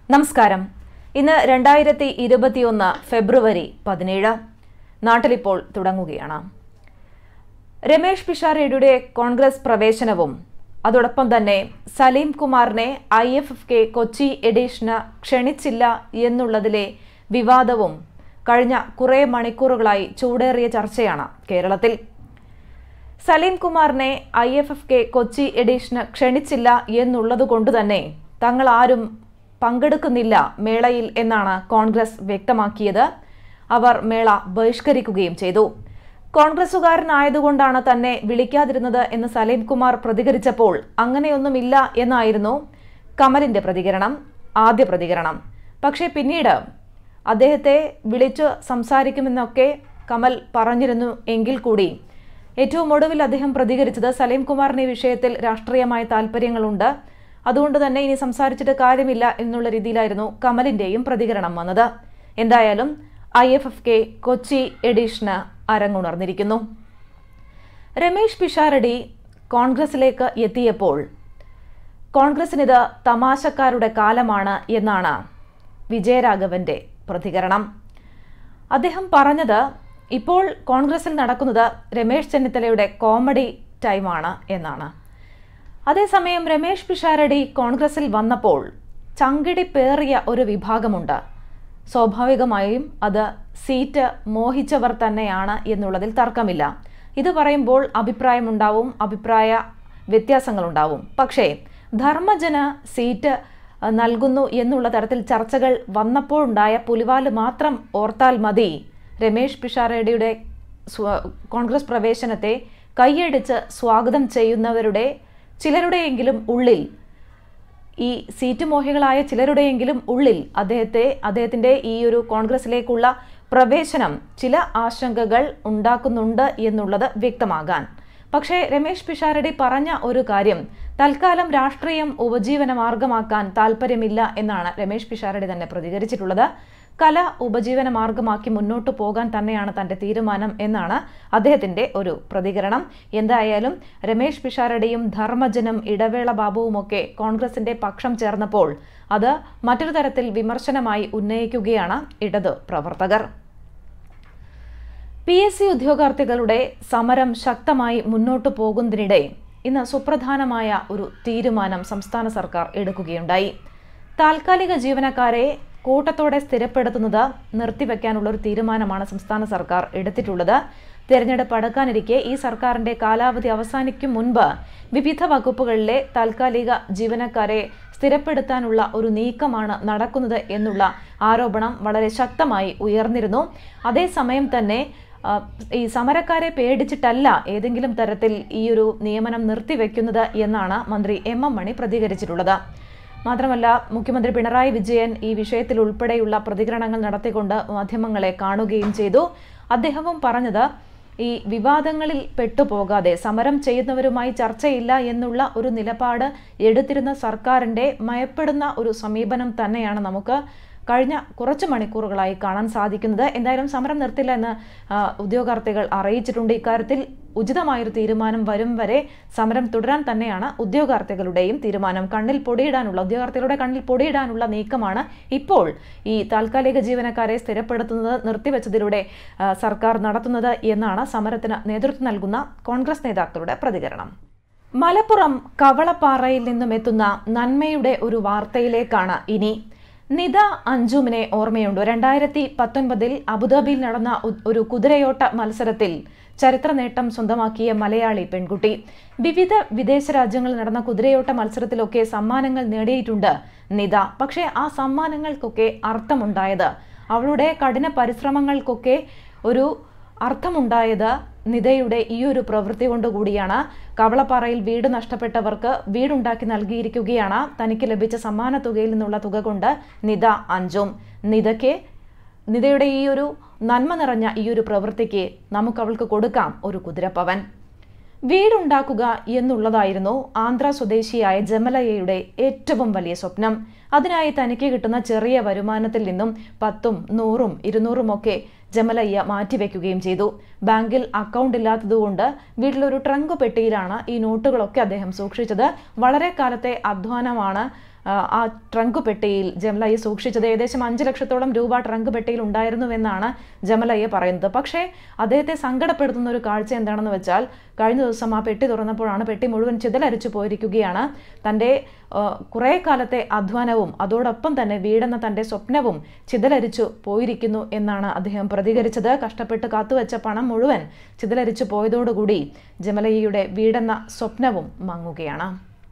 നമസ്കാരം ഇന്ന് രണ്ടായിരത്തി ഇരുപത്തിയൊന്ന് ഫെബ്രുവരി പതിനേഴ് നാട്ടിലിപ്പോൾ തുടങ്ങുകയാണ് രമേഷ് പിഷാരടിയുടെ കോൺഗ്രസ് പ്രവേശനവും അതോടൊപ്പം തന്നെ സലീം കുമാറിനെ I F F K Kochi എഡീഷന് ക്ഷണിച്ചില്ല എന്നുള്ളതിലെ വിവാദവും കഴിഞ്ഞ കുറേ മണിക്കൂറുകളായി ചൂടേറിയ ചർച്ചയാണ് കേരളത്തിൽ സലീം കുമാറിനെ I F F K Kochi എഡീഷന് ക്ഷണിച്ചില്ല എന്നുള്ളത് കൊണ്ട് തന്നെ തങ്ങൾ ആരും പങ്കെടുക്കുന്നില്ല മേളയിൽ എന്നാണ് കോൺഗ്രസ് വ്യക്തമാക്കിയത് അവർ മേള ബഹിഷ്കരിക്കുകയും ചെയ്തു കോൺഗ്രസുകാരനായതുകൊണ്ടാണ് തന്നെ വിളിക്കാതിരുന്നത് എന്ന് സലീം കുമാർ പ്രതികരിച്ചപ്പോൾ അങ്ങനെയൊന്നുമില്ല എന്നായിരുന്നു കമലിന്റെ പ്രതികരണം ആദ്യ പ്രതികരണം പക്ഷേ പിന്നീട് അദ്ദേഹത്തെ വിളിച്ചു സംസാരിക്കുമെന്നൊക്കെ കമൽ പറഞ്ഞിരുന്നു എങ്കിൽ കൂടി ഏറ്റവും ഒടുവിൽ അദ്ദേഹം പ്രതികരിച്ചത് സലീം കുമാറിന് ഈ വിഷയത്തിൽ രാഷ്ട്രീയമായ താല്പര്യങ്ങളുണ്ട് അതുകൊണ്ട് തന്നെ ഇനി സംസാരിച്ചിട്ട് കാര്യമില്ല എന്നുള്ള രീതിയിലായിരുന്നു കമലിന്റെയും പ്രതികരണം വന്നത് എന്തായാലും I F F K Kochi എഡീഷന് അരങ്ങുണർന്നിരിക്കുന്നു രമേഷ് പിഷാരടി കോൺഗ്രസിലേക്ക് എത്തിയപ്പോൾ കോൺഗ്രസിനിത് തമാശക്കാരുടെ കാലമാണ് എന്നാണ് വിജയരാഘവന്റെ പ്രതികരണം അദ്ദേഹം പറഞ്ഞത് ഇപ്പോൾ കോൺഗ്രസിൽ നടക്കുന്നത് രമേശ് ചെന്നിത്തലയുടെ കോമഡി ടൈമാണ് എന്നാണ് അതേസമയം രമേഷ് പിഷാരടി കോൺഗ്രസിൽ വന്നപ്പോൾ ചങ്കിടി പേറിയ ഒരു വിഭാഗമുണ്ട് സ്വാഭാവികമായും അത് സീറ്റ് മോഹിച്ചവർ തന്നെയാണ് എന്നുള്ളതിൽ തർക്കമില്ല ഇത് പറയുമ്പോൾ അഭിപ്രായമുണ്ടാവും അഭിപ്രായ വ്യത്യാസങ്ങളുണ്ടാവും പക്ഷേ ധർമ്മജന സീറ്റ് നൽകുന്നു എന്നുള്ള തരത്തിൽ ചർച്ചകൾ വന്നപ്പോഴുണ്ടായ പുലിവാല് മാത്രം ഓർത്താൽ മതി രമേഷ് പിഷാരടിയുടെ കോൺഗ്രസ് പ്രവേശനത്തെ കൈയടിച്ച് സ്വാഗതം ചെയ്യുന്നവരുടെ ചിലരുടെയെങ്കിലും ഉള്ളിൽ ഈ സീറ്റ് മോഹികളായ ചിലരുടെയെങ്കിലും ഉള്ളിൽ അദ്ദേഹത്തെ അദ്ദേഹത്തിന്റെ ഈ ഒരു കോൺഗ്രസിലേക്കുള്ള പ്രവേശനം ചില ആശങ്കകൾ ഉണ്ടാക്കുന്നുണ്ട് എന്നുള്ളത് വ്യക്തമാകാൻ പക്ഷേ രമേഷ് പിഷാരടി പറഞ്ഞ ഒരു കാര്യം തൽക്കാലം രാഷ്ട്രീയം ഉപജീവന മാർഗമാക്കാൻ താല്പര്യമില്ല എന്നാണ് രമേഷ് പിഷാരടി തന്നെ പ്രതികരിച്ചിട്ടുള്ളത് കല ഉപജീവന മാർഗമാക്കി മുന്നോട്ട് പോകാൻ തന്നെയാണ് തന്റെ തീരുമാനം എന്നാണ് അദ്ദേഹത്തിന്റെ ഒരു പ്രതികരണം എന്തായാലും രമേഷ് പിഷാരടിയും ധർമ്മജനും ഇടവേള ബാബുവുമൊക്കെ കോൺഗ്രസിന്റെ പക്ഷം ചേർന്നപ്പോൾ അത് മറ്റൊരു തരത്തിൽ വിമർശനമായി ഉന്നയിക്കുകയാണ് ഇടത് പ്രവർത്തകർ പി എസ് സി ഉദ്യോഗാർത്ഥികളുടെ സമരം ശക്തമായി മുന്നോട്ടു പോകുന്നതിനിടെ ഇന്ന് സുപ്രധാനമായ ഒരു തീരുമാനം സംസ്ഥാന സർക്കാർ എടുക്കുകയുണ്ടായി താൽക്കാലിക ജീവനക്കാരെ കൂട്ടത്തോടെ സ്ഥിരപ്പെടുത്തുന്നത് നിർത്തിവെക്കാനുള്ള ഒരു തീരുമാനമാണ് സംസ്ഥാന സർക്കാർ എടുത്തിട്ടുള്ളത് തെരഞ്ഞെടുപ്പ് അടുക്കാനിരിക്കെ ഈ സർക്കാരിന്റെ കാലാവധി അവസാനിക്കും മുൻപ് വിവിധ വകുപ്പുകളിലെ താൽക്കാലിക ജീവനക്കാരെ സ്ഥിരപ്പെടുത്താനുള്ള ഒരു നീക്കമാണ് നടക്കുന്നത് എന്നുള്ള ആരോപണം വളരെ ശക്തമായി ഉയർന്നിരുന്നു അതേസമയം തന്നെ ഈ സമരക്കാരെ പേടിച്ചിട്ടല്ല ഏതെങ്കിലും തരത്തിൽ ഈ ഒരു നിയമനം നിർത്തിവെക്കുന്നത് എന്നാണ് മന്ത്രി എം എം മണി പ്രതികരിച്ചിട്ടുള്ളത് മാത്രമല്ല മുഖ്യമന്ത്രി പിണറായി വിജയൻ ഈ വിഷയത്തിൽ ഉൾപ്പെടെയുള്ള പ്രതികരണങ്ങൾ നടത്തിക്കൊണ്ട് മാധ്യമങ്ങളെ കാണുകയും ചെയ്തു അദ്ദേഹവും പറഞ്ഞത് ഈ വിവാദങ്ങളിൽ പെട്ടുപോകാതെ സമരം ചെയ്യുന്നവരുമായി ചർച്ചയില്ല എന്നുള്ള ഒരു നിലപാട് എടുത്തിരുന്ന സർക്കാരിന്റെ മയപ്പെടുന്ന ഒരു സമീപനം തന്നെയാണ് നമുക്ക് കഴിഞ്ഞ കുറച്ച് മണിക്കൂറുകളായി കാണാൻ സാധിക്കുന്നത് എന്തായാലും സമരം നിർത്തില്ല എന്ന് ഉദ്യോഗാർത്ഥികൾ അറിയിച്ചിട്ടുണ്ട് ഇക്കാര്യത്തിൽ ഉചിതമായൊരു തീരുമാനം വരും വരെ സമരം തുടരാൻ തന്നെയാണ് ഉദ്യോഗാർത്ഥികളുടെയും തീരുമാനം കണ്ണിൽ പൊടിയിടാനുള്ള ഉദ്യോഗാർത്ഥികളുടെ കണ്ണിൽ പൊടിയിടാനുള്ള നീക്കമാണ് ഇപ്പോൾ ഈ താൽക്കാലിക ജീവനക്കാരെ സ്ഥിരപ്പെടുത്തുന്നത് നിർത്തിവെച്ചതിലൂടെ സർക്കാർ നടത്തുന്നത് എന്നാണ് സമരത്തിന് നേതൃത്വം നൽകുന്ന കോൺഗ്രസ് നേതാക്കളുടെ പ്രതികരണം മലപ്പുറം കവളപ്പാറയിൽ നിന്നും എത്തുന്ന നന്മയുടെ ഒരു വാർത്തയിലേക്കാണ് ഇനി നിത അഞ്ജുമിനെ ഓർമ്മയുണ്ടോ രണ്ടായിരത്തി പത്തൊൻപതിൽ അബുദാബിയിൽ നടന്ന ഒരു കുതിരയോട്ട മത്സരത്തിൽ ചരിത്ര നേട്ടം സ്വന്തമാക്കിയ മലയാളി പെൺകുട്ടി വിവിധ വിദേശ രാജ്യങ്ങളിൽ നടന്ന കുതിരയോട്ട മത്സരത്തിലൊക്കെ സമ്മാനങ്ങൾ നേടിയിട്ടുണ്ട് നിത പക്ഷേ ആ സമ്മാനങ്ങൾക്കൊക്കെ അർത്ഥമുണ്ടായത് അവളുടെ കഠിന പരിശ്രമങ്ങൾക്കൊക്കെ ഒരു അർത്ഥമുണ്ടായത് നിതയുടെ ഈ ഒരു പ്രവൃത്തി കൊണ്ടുകൂടിയാണ് കവളപ്പാറയിൽ വീട് നഷ്ടപ്പെട്ടവർക്ക് വീടുണ്ടാക്കി നൽകിയിരിക്കുകയാണ് തനിക്ക് ലഭിച്ച സമ്മാന തുകയിൽ നിന്നുള്ള തുക കൊണ്ട് നിത അഞ്ചും നിതയ്ക്ക് നിതയുടെ ഈ ഒരു നന്മ നിറഞ്ഞ ഈ ഒരു പ്രവൃത്തിക്ക് നമുക്ക് അവൾക്ക് കൊടുക്കാം ഒരു കുതിരപ്പവൻ വീടുണ്ടാക്കുക എന്നുള്ളതായിരുന്നു ആന്ധ്ര സ്വദേശിയായ ജമലയയുടെ ഏറ്റവും വലിയ സ്വപ്നം അതിനായി തനിക്ക് കിട്ടുന്ന ചെറിയ വരുമാനത്തിൽ നിന്നും പത്തും നൂറും ഇരുന്നൂറുമൊക്കെ ജമലയ്യ മാറ്റിവെക്കുകയും ചെയ്തു ബാങ്കിൽ അക്കൗണ്ട് ഇല്ലാത്തതുകൊണ്ട് വീട്ടിലൊരു ട്രങ്ക് പെട്ടിയിലാണ് ഈ നോട്ടുകളൊക്കെ അദ്ദേഹം സൂക്ഷിച്ചത് വളരെ കാലത്തെ അധ്വാനമാണ് ആ, ആ ട്രങ്ക് പെട്ടിയിൽ ജമലയെ സൂക്ഷിച്ചത് ഏകദേശം അഞ്ച് ലക്ഷത്തോളം രൂപ ട്രങ്ക് പെട്ടിയിൽ ഉണ്ടായിരുന്നുവെന്നാണ് ജമലയെ പറയുന്നത് പക്ഷേ അദ്ദേഹത്തെ സങ്കടപ്പെടുത്തുന്ന ഒരു കാഴ്ച എന്താണെന്ന് വെച്ചാൽ കഴിഞ്ഞ ദിവസം ആ പെട്ടി തുറന്നപ്പോഴാണ് പെട്ടി മുഴുവൻ ചിതലരിച്ചു പോയിരിക്കുകയാണ് തൻ്റെ ആ, കുറേ കാലത്തെ അധ്വാനവും അതോടൊപ്പം തന്നെ വീടെന്ന തൻ്റെ സ്വപ്നവും ചിതലരിച്ചു പോയിരിക്കുന്നു എന്നാണ് അദ്ദേഹം പ്രതികരിച്ചത് കഷ്ടപ്പെട്ട് കാത്തുവച്ച പണം മുഴുവൻ ചിതലരിച്ചു പോയതോടുകൂടി ജമലയുടെ വീടെന്ന സ്വപ്നവും മങ്ങുകയാണ്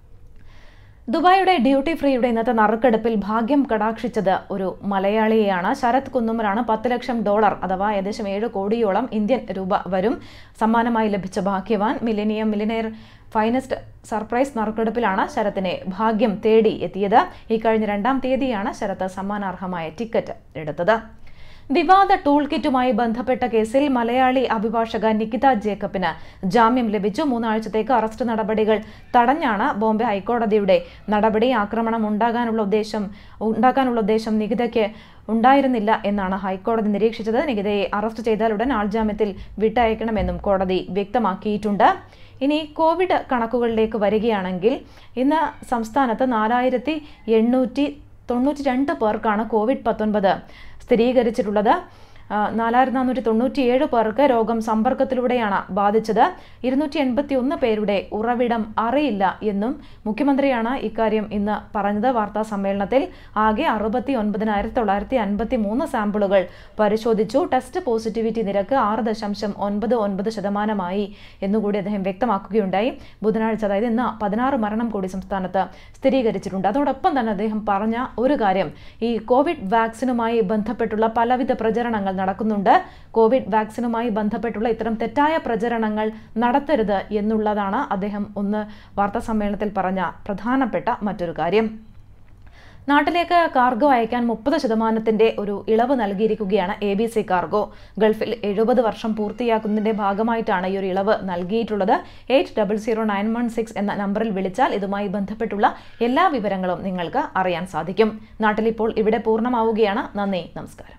ദുബായിയുടെ ഡ്യൂട്ടി ഫ്രീയുടെ ഇന്നത്തെ നറുക്കെടുപ്പിൽ ഭാഗ്യം കടാക്ഷിച്ചത് ഒരു മലയാളിയെയാണ് ശരത് കുന്നുമലാണ് പത്ത് ലക്ഷം ഡോളർ അഥവാ ഏകദേശം ഏഴ് കോടിയോളം ഇന്ത്യൻ രൂപ വരും സമ്മാനമായി ലഭിച്ച ഭാഗ്യവാൻ മില്ലേനിയം മില്ലിനെയർ ഫൈനസ്റ്റ് സർപ്രൈസ് നറുക്കെടുപ്പിലാണ് ശരത്തിനെ ഭാഗ്യം തേടി എത്തിയത് ഈ കഴിഞ്ഞ രണ്ടാം തീയതിയാണ് ശരത്ത് സമ്മാനാർഹമായ ടിക്കറ്റ് എടുത്തത് വിവാദ ടൂൾ കിറ്റുമായി ബന്ധപ്പെട്ട കേസിൽ മലയാളി അഭിഭാഷക നികിത ജേക്കബിന് ജാമ്യം ലഭിച്ചു മൂന്നാഴ്ചത്തേക്ക് അറസ്റ്റ് നടപടികൾ തടഞ്ഞാണ് ബോംബെ ഹൈക്കോടതിയുടെ നടപടി ആക്രമണം ഉണ്ടാകാനുള്ള ഉദ്ദേശം ഉണ്ടാക്കാനുള്ള ഉദ്ദേശം നികിതയ്ക്ക് ഉണ്ടായിരുന്നില്ല എന്നാണ് ഹൈക്കോടതി നിരീക്ഷിച്ചത് നികിതയെ അറസ്റ്റ് ചെയ്താൽ ഉടൻ ആൾജാമ്യത്തിൽ വിട്ടയക്കണമെന്നും കോടതി വ്യക്തമാക്കിയിട്ടുണ്ട് ഇനി കോവിഡ് കണക്കുകളിലേക്ക് വരികയാണെങ്കിൽ ഇന്ന് സംസ്ഥാനത്ത് നാലായിരത്തി എണ്ണൂറ്റി തൊണ്ണൂറ്റി രണ്ട് പേർക്കാണ് കോവിഡ് പത്തൊൻപത് സ്ഥിരീകരിച്ചിട്ടുള്ളത് നാലായിരത്തി നാനൂറ്റി തൊണ്ണൂറ്റിയേഴ് പേർക്ക് രോഗം സമ്പർക്കത്തിലൂടെയാണ് ബാധിച്ചത് ഇരുന്നൂറ്റി എൺപത്തി ഒന്ന് പേരുടെ ഉറവിടം അറിയില്ല എന്നും മുഖ്യമന്ത്രിയാണ് ഇക്കാര്യം ഇന്ന് പറഞ്ഞത് വാർത്താ സമ്മേളനത്തിൽ ആകെ അറുപത്തി ഒൻപതിനായിരത്തി തൊള്ളായിരത്തി അൻപത്തി മൂന്ന് സാമ്പിളുകൾ പരിശോധിച്ചു ടെസ്റ്റ് പോസിറ്റിവിറ്റി നിരക്ക് ആറ് ദശാംശം ഒൻപത് ഒൻപത് ശതമാനമായി എന്നുകൂടി അദ്ദേഹം വ്യക്തമാക്കുകയുണ്ടായി ബുധനാഴ്ച അതായത് ഇന്ന് പതിനാറ് മരണം കൂടി സംസ്ഥാനത്ത് സ്ഥിരീകരിച്ചിട്ടുണ്ട് അതോടൊപ്പം തന്നെ അദ്ദേഹം പറഞ്ഞ ഒരു കാര്യം ഈ കോവിഡ് വാക്സിനുമായി ബന്ധപ്പെട്ടുള്ള പലവിധ പ്രചരണങ്ങൾ നടക്കുന്നുണ്ട് കോവിഡ് വാക്സിനുമായി ബന്ധപ്പെട്ടുള്ള ഇത്തരം തെറ്റായ പ്രചരണങ്ങൾ നടത്തരുത് എന്നുള്ളതാണ് അദ്ദേഹം ഒന്ന് വാർത്താ സമ്മേളനത്തിൽ പറഞ്ഞ പ്രധാനപ്പെട്ട മറ്റൊരു കാര്യം നാട്ടിലേക്ക് കാർഗോ അയക്കാൻ മുപ്പത് ശതമാനത്തിന്റെ ഒരു ഇളവ് നൽകിയിരിക്കുകയാണ് എ ബി സി കാർഗോ ഗൾഫിൽ എഴുപത് വർഷം പൂർത്തിയാക്കുന്നതിന്റെ ഭാഗമായിട്ടാണ് ഈ ഒരു ഇളവ് നൽകിയിട്ടുള്ളത് eight double zero nine one six എന്ന നമ്പറിൽ വിളിച്ചാൽ ഇതുമായി ബന്ധപ്പെട്ടുള്ള എല്ലാ വിവരങ്ങളും നിങ്ങൾക്ക് അറിയാൻ സാധിക്കും നാട്ടിലിപ്പോൾ ഇവിടെ പൂർണ്ണമാവുകയാണ് നന്ദി നമസ്കാരം